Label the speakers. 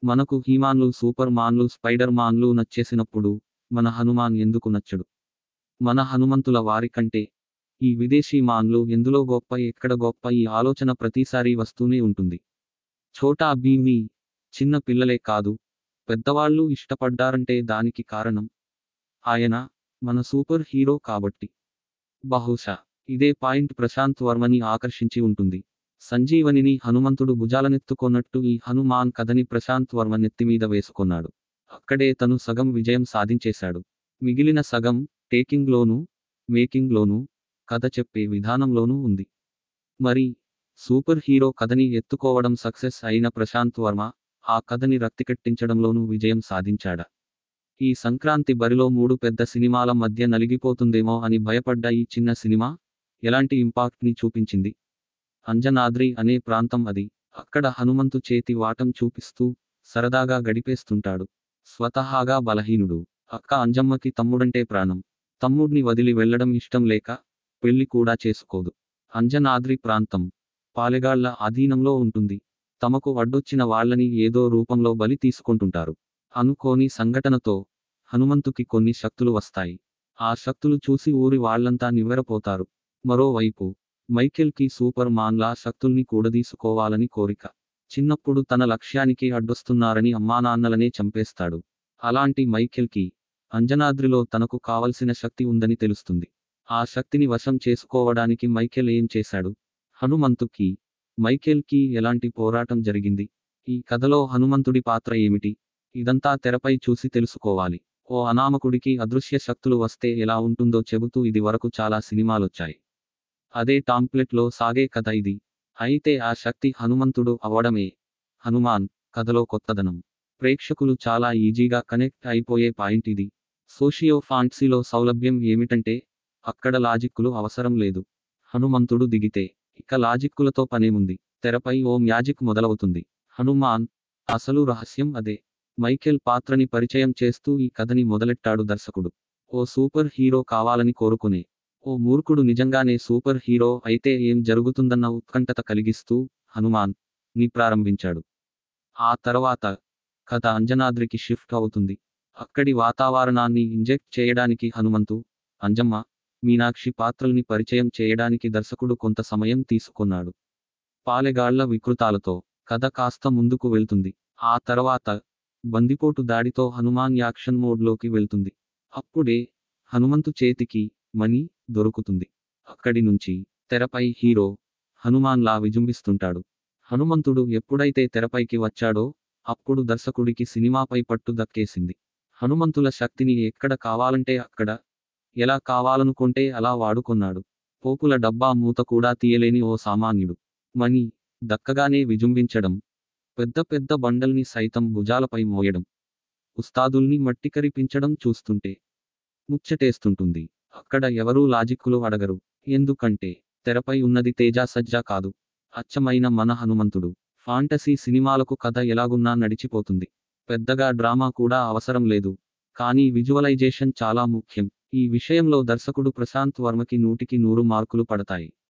Speaker 1: మనకు హీమాన్లు super మాన్లు spider మాన్లు నచ్చేసినప్పుడు మన హనుమాన్ ఎందుకు నచ్చడు మన హనుమంతుల వారి కంటే ఈ విదేశీ మాన్లు ఎందులో గొప్ప ఎక్కడ గొప్ప ఈ ఆలోచన ప్రతిసారి వస్తూనే ఉంటుంది ఛోటా భీమి చిన్న పిల్లలే కాదు పెద్దవాళ్ళు ఇష్టపడ్డారంటే దానికి కారణం ఆయన మన సూపర్ హీరో కాబట్టి బహుశా ఇదే పాయింట్ ప్రశాంత్ వర్మని ఆకర్షించి ఉంటుంది సంజీవనిని హనుమంతుడు భుజాలనెత్తుకొన్నట్టు ఈ హనుమాన్ కథని ప్రశాంత్ వర్మ నెత్తిమీద వేసుకొన్నాడు అక్కడే తను సగం విజయం సాధించేశాడు మిగిలిన సగం టేకింగ్లోనూ మేకింగ్లోనూ కథ చెప్పే విధానంలోనూ ఉంది మరి సూపర్ హీరో కథని ఎత్తుకోవడం సక్సెస్ అయిన ప్రశాంత్ వర్మ ఆ కథని రక్తికట్టించడంలోనూ విజయం సాధించాడా ఈ సంక్రాంతి బరిలో మూడు పెద్ద సినిమాల మధ్య నలిగిపోతుందేమో అని భయపడ్డ ఈ చిన్న సినిమా ఎలాంటి ఇంపాక్ట్ని చూపించింది అంజనాద్రి అనే ప్రాంతం అది అక్కడ హనుమంతు చేతి వాటం చూపిస్తూ సరదాగా గడిపేస్తుంటాడు స్వతహాగా బలహీనుడు అక్క అంజమ్మకి తమ్ముడంటే ప్రాణం తమ్ముడిని వదిలి వెళ్ళడం ఇష్టం లేక పెళ్లి కూడా చేసుకోదు అంజనాద్రి ప్రాంతం పాలెగాళ్ల అధీనంలో ఉంటుంది తమకు అడ్డొచ్చిన వాళ్ళని ఏదో రూపంలో బలి తీసుకుంటుంటారు అనుకోని సంఘటనతో హనుమంతుకి కొన్ని శక్తులు వస్తాయి ఆ శక్తులు చూసి ఊరి వాళ్ళంతా నివ్వెరపోతారు మరోవైపు మైకేల్కి సూపర్ మాన్లా శక్తుల్ని కూడదీసుకోవాలని కోరిక చిన్నప్పుడు తన లక్ష్యానికి అడ్డొస్తున్నారని అమ్మానాన్నలనే చంపేస్తాడు అలాంటి మైకేల్కి అంజనాద్రిలో తనకు కావలసిన శక్తి ఉందని తెలుస్తుంది ఆ శక్తిని వశం చేసుకోవడానికి మైకేల్ ఏం చేశాడు హనుమంతుకి మైకేల్కి ఎలాంటి పోరాటం జరిగింది ఈ కథలో హనుమంతుడి పాత్ర ఏమిటి ఇదంతా తెరపై చూసి తెలుసుకోవాలి ఓ అనామకుడికి అదృశ్య శక్తులు వస్తే ఎలా ఉంటుందో చెబుతూ ఇది వరకు చాలా సినిమాలొచ్చాయి అదే టాంప్లెట్లో సాగే కథ ఇది అయితే ఆ శక్తి హనుమంతుడు అవ్వడమే హనుమాన్ కథలో కొత్తదనం ప్రేక్షకులు చాలా ఈజీగా కనెక్ట్ అయిపోయే పాయింట్ ఇది సోషియో ఫాంట్సీలో సౌలభ్యం ఏమిటంటే అక్కడ లాజిక్కులు అవసరం లేదు హనుమంతుడు దిగితే ఇక లాజిక్కులతో పనేముంది తెరపై ఓ మ్యాజిక్ మొదలవుతుంది హనుమాన్ అసలు రహస్యం అదే మైకేల్ పాత్రని పరిచయం చేస్తూ ఈ కథని మొదలెట్టాడు దర్శకుడు ఓ సూపర్ హీరో కావాలని కోరుకునే ఓ మూర్ఖుడు నిజంగానే సూపర్ హీరో అయితే ఏం జరుగుతుందన్న ఉత్కంఠత కలిగిస్తూ హనుమాన్ ని ప్రారంభించాడు ఆ తర్వాత కథ అంజనాద్రికి షిఫ్ట్ అవుతుంది అక్కడి వాతావరణాన్ని ఇంజెక్ట్ చేయడానికి హనుమంతు అంజమ్మ మీనాక్షి పాత్రల్ని పరిచయం చేయడానికి దర్శకుడు కొంత సమయం తీసుకున్నాడు పాలెగాళ్ల వికృతాలతో కథ కాస్త ముందుకు వెళ్తుంది ఆ తర్వాత బందిపోటు దాడితో హనుమాన్ యాక్షన్ మోడ్లోకి వెళ్తుంది అప్పుడే హనుమంతు చేతికి మణి దొరుకుతుంది అక్కడి నుంచి తెరపై హీరో హనుమాన్లా విజృంభిస్తుంటాడు హనుమంతుడు ఎప్పుడైతే తెరపైకి వచ్చాడో అప్పుడు దర్శకుడికి సినిమాపై పట్టు దక్కేసింది హనుమంతుల శక్తిని ఎక్కడ కావాలంటే అక్కడ ఎలా కావాలనుకుంటే అలా వాడుకున్నాడు పోపుల డబ్బా మూత కూడా తీయలేని ఓ సామాన్యుడు మణి దక్కగానే విజృంభించడం పెద్ద పెద్ద బండల్ని సైతం భుజాలపై మోయడం ఉస్తాదుల్ని మట్టికరిపించడం చూస్తుంటే ముచ్చటేస్తుంటుంది అక్కడ ఎవరూ లాజిక్కులు అడగరు ఎందుకంటే తెరపై ఉన్నది తేజా సజ్జా కాదు అచ్చమైన మన హనుమంతుడు ఫాంటసీ సినిమాలకు కథ ఎలాగున్నా నడిచిపోతుంది పెద్దగా డ్రామా కూడా అవసరం లేదు కానీ విజువలైజేషన్ చాలా ముఖ్యం ఈ విషయంలో దర్శకుడు ప్రశాంత్ వర్మకి నూటికి నూరు మార్కులు పడతాయి